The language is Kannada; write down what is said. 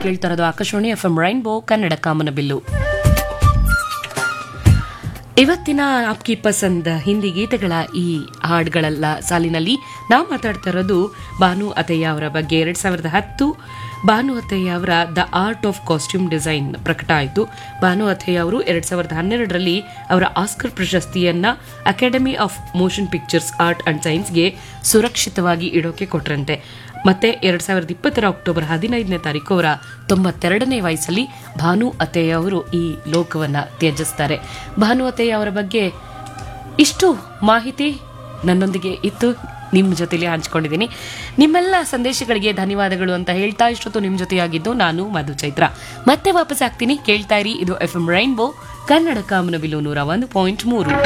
ಕೇಳ್ತಾ ಇರೋದು Akashvani F M rainbow Kannada ಕಾಮನಬಿಲ್ಲು ಇವತ್ತಿನ ಆಪ್ಕಿ ಪಸಂದ್ ಹಿಂದಿ ಗೀತೆಗಳ ಈ ಹಾಡುಗಳೆಲ್ಲ ಸಾಲಿನಲ್ಲಿ ನಾವು ಮಾತಾಡ್ತಾ ಇರೋದು ಭಾನು ಅತಯ್ಯ ಅವರ ಬಗ್ಗೆ ಎರಡ್ ಸಾವಿರದ ಹತ್ತು ಭಾನು ಅತಯ್ಯ ಅವರ the art of costume design ಪ್ರಕಟ ಆಯಿತು ಭಾನು ಅತಯ್ಯ ಅವರು ಎರಡ್ ಸಾವಿರದ ಹನ್ನೆರಡರಲ್ಲಿ ಅವರ ಆಸ್ಕರ್ ಪ್ರಶಸ್ತಿಯನ್ನ academy of motion pictures art and ಸೈನ್ಸ್ಗೆ ಸುರಕ್ಷಿತವಾಗಿ ಇಡೋಕೆ ಕೊಟ್ರಂತೆ ಮತ್ತೆ ಎರಡ್ ಸಾವಿರದ ಇಪ್ಪತ್ತರ ಅಕ್ಟೋಬರ್ ಹದಿನೈದನೇ ತಾರೀಕು ಅವರ ತೊಂಬತ್ತೆರಡನೇ ವಯಸ್ಸಲ್ಲಿ ಭಾನು ಅತಯ್ಯ ಅವರು ಈ ಲೋಕವನ್ನ ತ್ಯಜಿಸ್ತಾರೆ ಭಾನು ಅತಯ್ಯ ಅವರ ಬಗ್ಗೆ ಇಷ್ಟು ಮಾಹಿತಿ ನನ್ನೊಂದಿಗೆ ಇತ್ತು ನಿಮ್ಮ ಜೊತೆಲಿ ಹಂಚ್ಕೊಂಡಿದ್ದೀನಿ ನಿಮ್ಮೆಲ್ಲ ಸಂದೇಶಗಳಿಗೆ ಧನ್ಯವಾದಗಳು ಅಂತ ಹೇಳ್ತಾ ಇಷ್ಟೊತ್ತು ನಿಮ್ಮ ಜೊತೆಯಾಗಿದ್ದು ನಾನು ಮಧು ಚೈತ್ರ ಮತ್ತೆ ವಾಪಸ್ ಆಗ್ತೀನಿ ಕೇಳ್ತಾ ಇರಿ ಇದು ಎಫ್ ಎಂ ರೈನ್ಬೋ ಕನ್ನಡ ಕಾಮನಬಿಲು ನೂರ ಒಂದು ಪಾಯಿಂಟ್ ಮೂರು